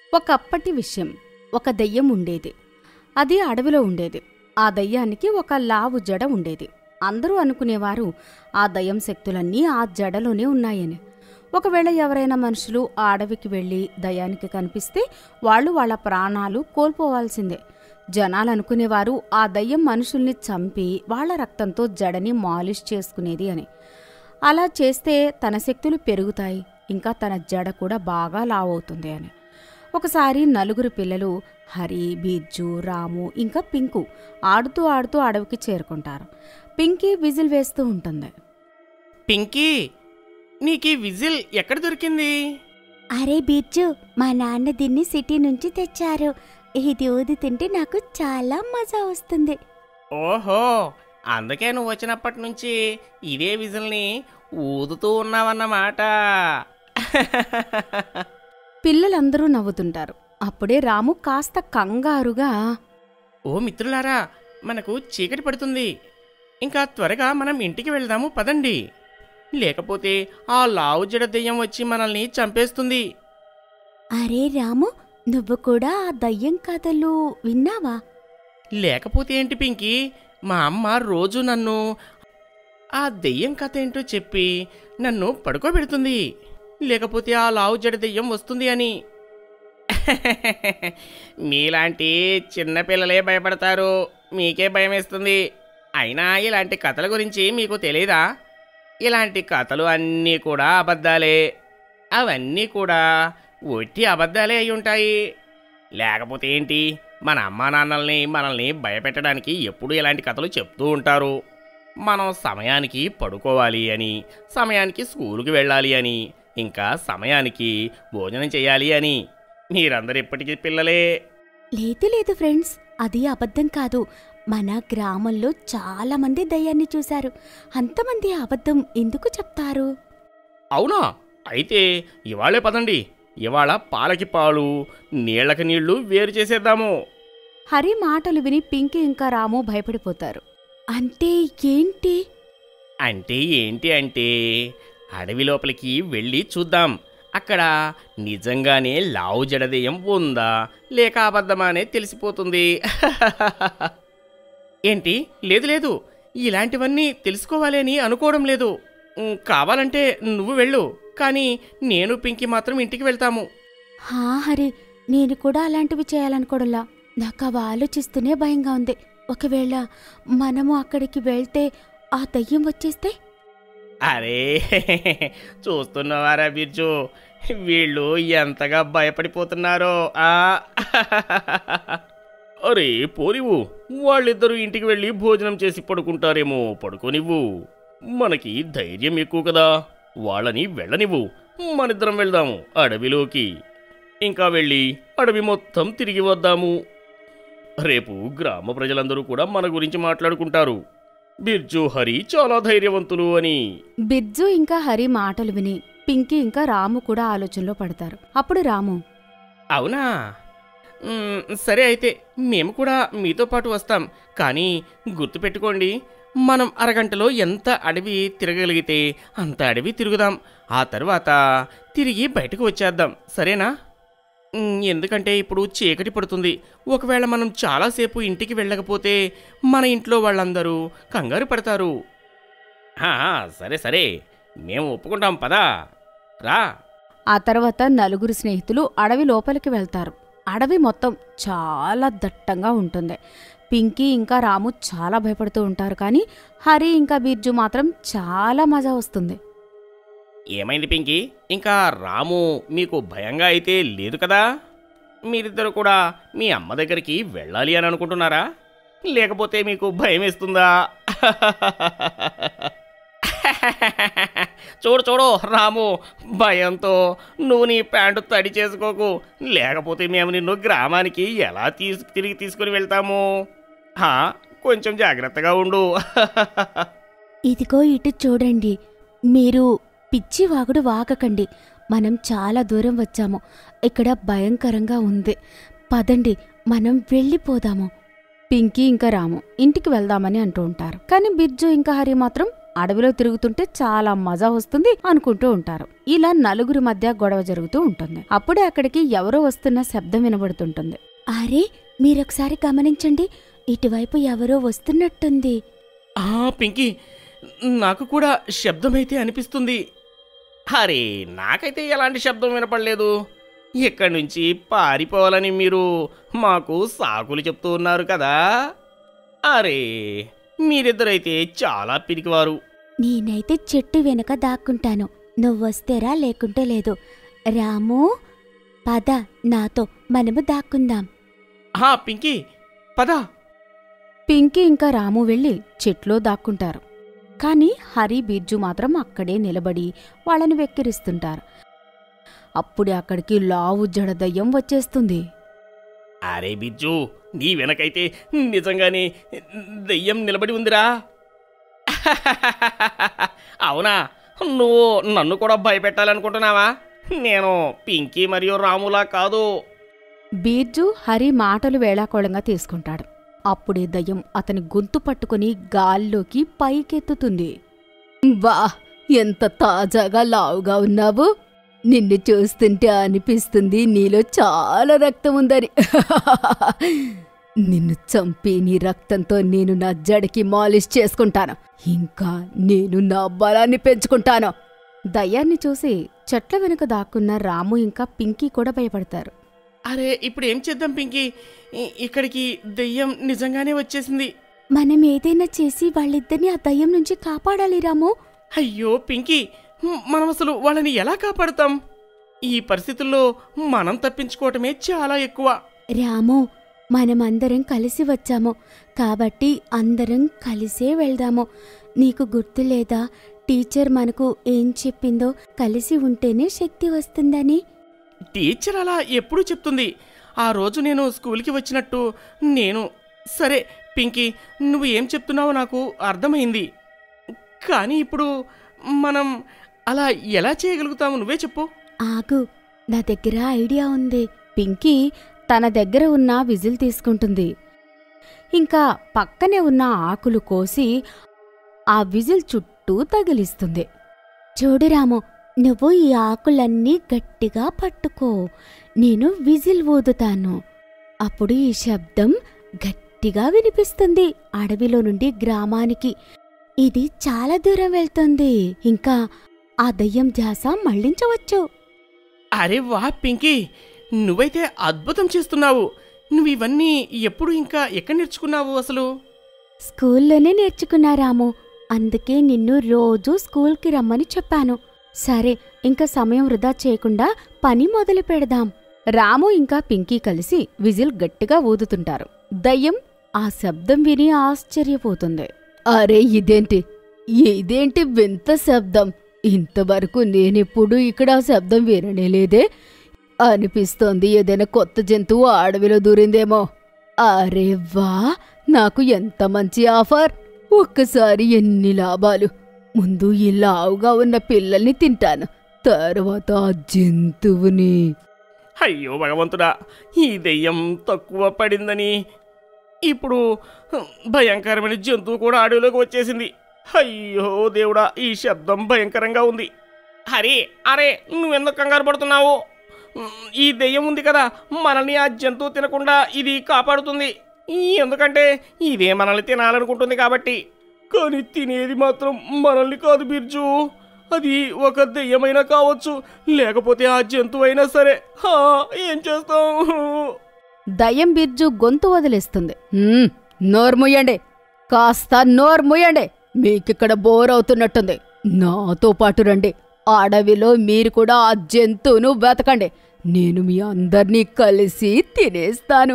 ఒకప్పటి విషయం ఒక దెయ్యం ఉండేది అది అడవిలో ఉండేది ఆ దయ్యానికి ఒక లావు జడ ఉండేది అందరూ అనుకునేవారు ఆ దయ్యం శక్తులన్నీ ఆ జడలోనే ఉన్నాయని ఒకవేళ ఎవరైనా మనుషులు ఆ అడవికి వెళ్ళి దయ్యానికి కనిపిస్తే వాళ్ళు వాళ్ళ ప్రాణాలు కోల్పోవాల్సిందే జనాలు అనుకునేవారు ఆ దయ్యం మనుషుల్ని చంపి వాళ్ళ రక్తంతో జడని మాలిష్ చేసుకునేది అని అలా చేస్తే తన శక్తులు పెరుగుతాయి ఇంకా తన జడ కూడా బాగా లావవుతుంది అని ఒకసారి నలుగురు పిల్లలు హరి బీర్జు రాము ఇంకా పింకు ఆడుతూ ఆడుతూ అడవికి చేరుకుంటారు పింకీ విజిల్ వేస్తూ ఉంటుంది పింకీ నీకీ విజిల్ ఎక్కడ దొరికింది అరే బిర్జు మా నాన్న దీన్ని సిటీ నుంచి తెచ్చారు ఇది ఊది తింటే నాకు చాలా మజా వస్తుంది ఓహో అందుకే నువ్వు వచ్చినప్పటి నుంచి ఇదే విజిల్ని ఊదుతూ ఉన్నావన్నమాట పిల్లలందరూ నవ్వుతుంటారు అప్పుడే రాము కాస్త కంగారుగా ఓ మిత్రులారా మనకు చీకటి పడుతుంది ఇంకా త్వరగా మనం ఇంటికి వెళ్దాము పదండి లేకపోతే ఆ లావు జడ దెయ్యం వచ్చి మనల్ని చంపేస్తుంది అరే రాము నువ్వు కూడా ఆ దయ్యం కథలు విన్నావా లేకపోతే ఏంటి పింకీ మా అమ్మ రోజు నన్ను ఆ దెయ్యం కథ ఏంటో చెప్పి నన్ను పడుకోబెడుతుంది లేకపోతే ఆ లావు జడ దెయ్యం వస్తుంది అని మీలాంటి చిన్నపిల్లలే భయపడతారు మీకే భయం వేస్తుంది అయినా ఇలాంటి కథల గురించి మీకు తెలీదా ఇలాంటి కథలు అన్నీ కూడా అబద్ధాలే అవన్నీ కూడా ఒట్టి అబద్ధాలే అయి ఉంటాయి లేకపోతే ఏంటి మన అమ్మా నాన్నల్ని మనల్ని భయపెట్టడానికి ఎప్పుడు ఇలాంటి కథలు చెప్తూ ఉంటారు మనం సమయానికి పడుకోవాలి అని సమయానికి స్కూలుకి వెళ్ళాలి అని ఇంకా సమయానికి భోజనం చేయాలి అని మీరందరు ఇప్పటికీ పిల్లలే లేదు లేదు ఫ్రెండ్స్ అది అబద్ధం కాదు మన గ్రామంలో చాలా మంది దయ్యాన్ని చూశారు అంతమంది అబద్ధం ఎందుకు చెప్తారు అవునా అయితే ఇవాళే పదండి ఇవాళ పాలకి పాలు నీళ్ళకి నీళ్లు వేరు చేసేద్దాము హరి మాటలు విని పింకీ ఇంకా రాము భయపడిపోతారు అంటే ఏంటి అంటే ఏంటి అంటే అడవి లోపలికి వెళ్ళి చూద్దాం అక్కడ నిజంగానే లావు జడదేయం ఉందా లేక అబద్ధమా అనేది తెలిసిపోతుంది ఏంటి లేదు లేదు ఇలాంటివన్నీ తెలుసుకోవాలి అని అనుకోవడం లేదు ఉమ్, కావాలంటే నువ్వు వెళ్ళు కానీ నేను పింకి మాత్రం ఇంటికి వెళ్తాము హా హరి నేను కూడా అలాంటివి చేయాలనుకోవడంలా నాకు అవి ఆలోచిస్తూనే భయంగా ఉంది ఒకవేళ మనము అక్కడికి వెళ్తే ఆ దయ్యం వచ్చేస్తే అరే చూస్తున్నవారా బిర్జు వీళ్ళు ఎంతగా భయపడిపోతున్నారో ఆ అరే పోనివ్వు వాళ్ళిద్దరూ ఇంటికి వెళ్ళి భోజనం చేసి పడుకుంటారేమో పడుకోనివ్వు మనకి ధైర్యం ఎక్కువ కదా వాళ్ళని వెళ్ళనివ్వు మనిద్దరం వెళ్దాము అడవిలోకి ఇంకా వెళ్ళి అడవి మొత్తం తిరిగి వద్దాము రేపు గ్రామ ప్రజలందరూ కూడా మన గురించి మాట్లాడుకుంటారు బిర్జు హరి చాలా ధైర్యవంతులు అని బిర్జు ఇంకా హరి మాటలు విని పింకీ ఇంకా రాము కూడా ఆలోచనలో పడతారు అప్పుడు రాము అవునా మ్మ్, సరే అయితే మేము కూడా మీతో పాటు వస్తాం కానీ గుర్తుపెట్టుకోండి మనం అరగంటలో ఎంత అడవి తిరగలిగితే అంత అడవి తిరుగుదాం ఆ తర్వాత తిరిగి బయటకు వచ్చేద్దాం సరేనా మ్మ్, ఎందుకంటే ఇప్పుడు చీకటి పడుతుంది ఒకవేళ మనం చాలాసేపు ఇంటికి వెళ్ళకపోతే మన ఇంట్లో వాళ్ళందరూ కంగారు పడతారు ఆ, సరే సరే మేము ఒప్పుకుంటాం పదా రా ఆ తర్వాత నలుగురు స్నేహితులు అడవి లోపలికి వెళ్తారు అడవి మొత్తం చాలా దట్టంగా ఉంటుంది పింకీ ఇంకా రాము చాలా భయపడుతూ ఉంటారు కానీ హరి ఇంకా బిర్జు మాత్రం చాలా మజా వస్తుంది ఏమైంది పింకీ ఇంకా రాము మీకు భయంగా అయితే లేదు కదా మీరిద్దరు కూడా మీ అమ్మ దగ్గరికి వెళ్ళాలి అని అనుకుంటున్నారా లేకపోతే మీకు భయం వేస్తుందా చూడు చూడు రాము భయంతో నువ్వు నీ ప్యాంటు తడి చేసుకోకు లేకపోతే మేము నిన్ను గ్రామానికి ఎలా తీసు తిరిగి తీసుకుని వెళ్తాము హా, కొంచెం జాగ్రత్తగా ఉండు ఇదిగో ఇటు చూడండి మీరు పిచ్చి వాగుడు వాగకండి మనం చాలా దూరం వచ్చాము ఇక్కడ భయంకరంగా ఉంది పదండి మనం వెళ్ళిపోదాము పింకీ ఇంకా రాము ఇంటికి వెళ్దామని అంటూ ఉంటారు కానీ బిర్జు ఇంకా హరి మాత్రం అడవిలో తిరుగుతుంటే చాలా మజా వస్తుంది అనుకుంటూ ఉంటారు ఇలా నలుగురి మధ్య గొడవ జరుగుతూ ఉంటుంది అప్పుడే అక్కడికి ఎవరో వస్తున్న శబ్దం వినబడుతుంటుంది అరే మీరొకసారి గమనించండి ఇటువైపు ఎవరో వస్తున్నట్టుంది ఆ పింకీ నాకు కూడా శబ్దమైతే అనిపిస్తుంది అరే నాకైతే ఎలాంటి శబ్దం వినపడలేదు ఇక్కడి నుంచి పారిపోవాలని మీరు మాకు సాకులు చెప్తూ ఉన్నారు కదా అరే మీరిద్దరైతే చాలా పిరికివారు నేనైతే చెట్టు వెనక దాక్కుంటాను నువ్వొస్తేరా లేకుంటే లేదు రాము పద నాతో మనము దాక్కుందాం ఆ పింకీ పద పింకీ ఇంకా రాము వెళ్ళి చెట్లో దాక్కుంటారు కాని హరి బిర్జు మాత్రం అక్కడే నిలబడి వాళ్ళని వెక్కిరిస్తుంటారు అప్పుడే అక్కడికి లావు జడదయ్యం వచ్చేస్తుంది అరే బిజ్జు నీ వెనకైతే నిజంగానే దెయ్యం నిలబడి ఉందిరా అవునా నువ్వు నన్ను కూడా భయపెట్టాలనుకుంటున్నావా నేను పింకీ మరియు రాములా కాదు బీర్జు హరి మాటలు వేళాకోళంగా తీసుకుంటాడు అప్పుడే దయ్యం అతని గొంతు పట్టుకుని గాల్లోకి పైకెత్తుతుంది వా ఎంత తాజాగా లావుగా ఉన్నావు నిన్ను చూస్తుంటే అనిపిస్తుంది నీలో చాలా రక్తం ఉందని నిన్ను చంపి నీ రక్తంతో నేను నా జడకి మాలిష్ చేసుకుంటాను ఇంకా నేను నా బలాన్ని పెంచుకుంటాను దయ్యాన్ని చూసి చెట్ల వెనుక దాక్కున్న రాము ఇంకా పింకీ కూడా భయపడతారు అరే ఇప్పుడు ఏం చేద్దాం పింకీ ఇ- ఇక్కడికి దెయ్యం నిజంగానే వచ్చేసింది మనం ఏదైనా చేసి వాళ్ళిద్దరిని ఆ దయ్యం నుంచి కాపాడాలి రాము అయ్యో పింకీ మనం అసలు వాళ్ళని ఎలా కాపాడుతాం ఈ పరిస్థితుల్లో మనం తప్పించుకోవటమే చాలా ఎక్కువ రాము మనమందరం కలిసి వచ్చాము కాబట్టి అందరం కలిసే వెళ్దాము నీకు గుర్తు లేదా టీచర్ మనకు ఏం చెప్పిందో కలిసి ఉంటేనే శక్తి వస్తుందని టీచర్ అలా ఎప్పుడూ చెప్తుంది ఆ రోజు నేను స్కూల్కి వచ్చినట్టు నేను సరే పింకీ నువ్వు ఏం చెప్తున్నావో నాకు అర్థమైంది కానీ ఇప్పుడు మనం అలా ఎలా చేయగలుగుతాము నువ్వే చెప్పు ఆగు నా దగ్గర ఐడియా ఉంది పింకీ తన దగ్గర ఉన్న విజిల్ తీసుకుంటుంది ఇంకా పక్కనే ఉన్న ఆకులు కోసి ఆ విజిల్ చుట్టూ తగిలిస్తుంది చూడు రాము నువ్వు ఈ ఆకులన్నీ గట్టిగా పట్టుకో నేను విజిల్ ఊదుతాను అప్పుడు ఈ శబ్దం గట్టిగా వినిపిస్తుంది అడవిలో నుండి గ్రామానికి ఇది చాలా దూరం వెళ్తుంది ఇంకా ఆ దయ్యం ధ్యాస మళ్లించవచ్చు అరే వా పింకీ నువ్వైతే అద్భుతం చేస్తున్నావు నువ్వు ఇవన్నీ ఎప్పుడు ఇంకా ఎక్కడ నేర్చుకున్నావు అసలు స్కూల్లోనే నేర్చుకున్నా రాము అందుకే నిన్ను రోజూ స్కూల్కి రమ్మని చెప్పాను సరే ఇంకా సమయం వృధా చేయకుండా పని మొదలు పెడదాం రాము ఇంకా పింకీ కలిసి విజిల్ గట్టిగా ఊదుతుంటారు దయ్యం ఆ శబ్దం విని ఆశ్చర్యపోతుంది అరే ఇదేంటి ఇదేంటి వింత శబ్దం ఇంతవరకు నేనెప్పుడు ఇక్కడ ఆ శబ్దం విననేలేదే అనిపిస్తోంది ఏదైనా కొత్త జంతువు అడవిలో దూరిందేమో అరే వా నాకు ఎంత మంచి ఆఫర్ ఒక్కసారి ఎన్ని లాభాలు ముందు ఈ లావుగా ఉన్న పిల్లల్ని తింటాను తర్వాత ఆ జంతువుని అయ్యో భగవంతుడా ఈ దెయ్యం తక్కువ పడిందని ఇప్పుడు భయంకరమైన జంతువు కూడా అడవిలోకి వచ్చేసింది అయ్యో దేవుడా ఈ శబ్దం భయంకరంగా ఉంది హరి అరే నువ్వెందుకు కంగారు పడుతున్నావు ఈ దెయ్యం ఉంది కదా మనల్ని ఆ జంతువు తినకుండా ఇది కాపాడుతుంది ఎందుకంటే ఇదే మనల్ని తినాలనుకుంటుంది కాబట్టి కానీ తినేది మాత్రం మనల్ని కాదు బిర్జు అది ఒక దెయ్యమైనా కావచ్చు లేకపోతే ఆ జంతువు అయినా సరే హా, ఏం చేస్తాం దయ్యం బిర్జు గొంతు వదిలేస్తుంది "హ్మ్, నోర్ముయ్యండి కాస్త నోర్ముయ్యండి మీకిక్కడ బోర్ అవుతున్నట్టుంది నాతో పాటు రండి అడవిలో మీరు కూడా ఆ జంతువును వెతకండి నేను మీ అందర్నీ కలిసి తినేస్తాను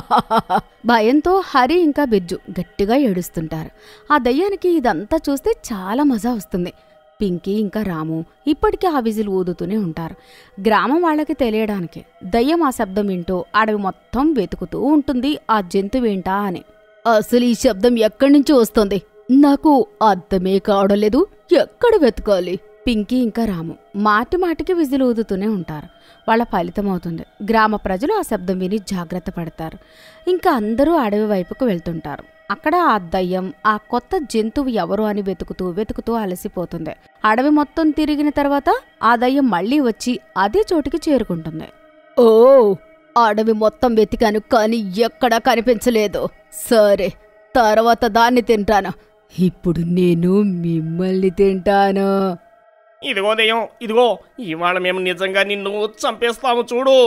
భయంతో హరి ఇంకా బిర్జు గట్టిగా ఏడుస్తుంటారు ఆ దయ్యానికి ఇదంతా చూస్తే చాలా మజా వస్తుంది పింకీ ఇంకా రాము ఇప్పటికీ ఆ విజిల్ ఊదుతూనే ఉంటారు గ్రామం వాళ్ళకి తెలియడానికి దయ్యం ఆ శబ్దం వింటూ అడవి మొత్తం వెతుకుతూ ఉంటుంది ఆ జంతువేంటా అని అసలు ఈ శబ్దం ఎక్కడి నుంచి వస్తుంది నాకు అర్థమే కావడం లేదు ఎక్కడ వెతకాలి పింకీ ఇంకా రాము మాటి మాటికి విజిల్ ఊదుతూనే ఉంటారు వాళ్ళ ఫలితం అవుతుంది గ్రామ ప్రజలు ఆ శబ్దం విని జాగ్రత్త పడతారు ఇంకా అందరూ అడవి వైపుకు వెళ్తుంటారు అక్కడ ఆ దయ్యం ఆ కొత్త జంతువు ఎవరు అని వెతుకుతూ వెతుకుతూ అలసిపోతుంది అడవి మొత్తం తిరిగిన తర్వాత ఆ దయ్యం మళ్ళీ వచ్చి అదే చోటికి చేరుకుంటుంది ఓ అడవి మొత్తం వెతికాను కానీ ఎక్కడా కనిపించలేదు సరే తర్వాత దాన్ని తింటాను ఇప్పుడు నేను మిమ్మల్ని తింటాను ఇదిగో దెయ్యం ఇదిగో ఇవాళ మేము నిజంగా నిన్ను చంపేస్తాము చూడు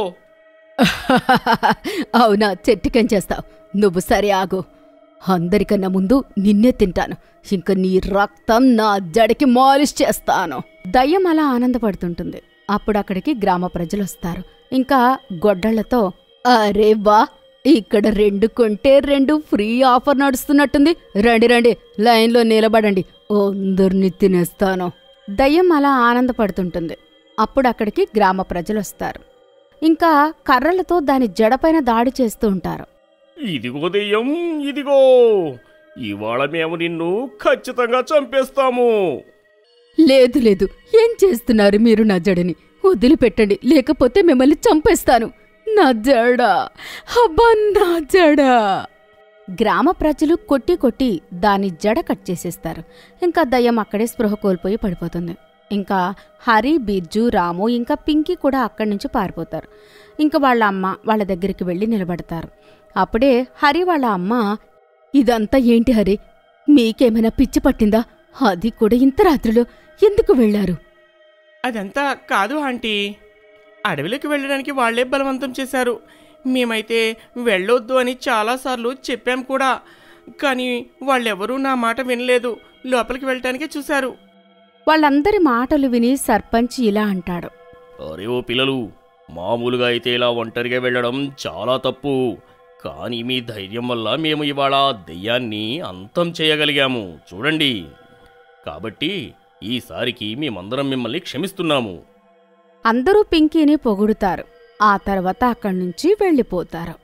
అవునా చెట్టుకేం చేస్తావు నువ్వు సరే ఆగు అందరికన్నా ముందు నిన్నే తింటాను ఇంక నీ రక్తం నా జడకి మాలిష్ చేస్తాను దయ్యం అలా ఆనందపడుతుంటుంది అప్పుడు అక్కడికి గ్రామ ప్రజలు వస్తారు ఇంకా గొడ్డళ్లతో అరే వా ఇక్కడ రెండు కొంటే రెండు ఫ్రీ ఆఫర్ నడుస్తున్నట్టుంది రండి రండి లైన్లో నిలబడండి అందరిని తినేస్తాను దయ్యం అలా ఆనందపడుతుంటుంది అప్పుడు అక్కడికి గ్రామ ప్రజలు వస్తారు ఇంకా కర్రలతో దాని జడపైన దాడి చేస్తూ ఉంటారు ఇదిగో దెయ్యం ఇదిగో ఇవాళ మేము నిన్ను ఖచ్చితంగా చంపేస్తాము లేదు లేదు ఏం చేస్తున్నారు మీరు నా జడని వదిలిపెట్టండి లేకపోతే మిమ్మల్ని చంపేస్తాను నా జడ అబ్బా నా జడ గ్రామ ప్రజలు కొట్టి కొట్టి దాని జడ కట్ చేసేస్తారు ఇంకా దయ్యం అక్కడే స్పృహ కోల్పోయి పడిపోతుంది ఇంకా హరి బిర్జు రాము ఇంకా పింకీ కూడా అక్కడి నుంచి పారిపోతారు ఇంకా వాళ్ళ అమ్మ వాళ్ళ దగ్గరికి వెళ్ళి నిలబడతారు అప్పుడే హరి వాళ్ళ అమ్మ ఇదంతా ఏంటి హరి మీకేమైనా పిచ్చి పట్టిందా అది కూడా ఇంత రాత్రిలో ఎందుకు వెళ్లారు అదంతా కాదు ఆంటీ అడవిలోకి వెళ్ళడానికి వాళ్లే బలవంతం చేశారు మేమైతే వెళ్ళొద్దు అని చాలాసార్లు చెప్పాం కూడా కానీ వాళ్ళెవరూ నా మాట వినలేదు లోపలికి వెళ్ళటానికే చూశారు వాళ్ళందరి మాటలు విని సర్పంచ్ ఇలా అంటాడు అరే ఓ పిల్లలు మామూలుగా అయితే ఇలా ఒంటరిగా వెళ్ళడం చాలా తప్పు కానీ మీ ధైర్యం వల్ల మేము ఇవాళ దెయ్యాన్ని అంతం చేయగలిగాము చూడండి కాబట్టి ఈసారికి మేమందరం మిమ్మల్ని క్షమిస్తున్నాము అందరూ పింకీని పొగుడుతారు ఆ తర్వాత అక్కడి నుంచి వెళ్ళిపోతారు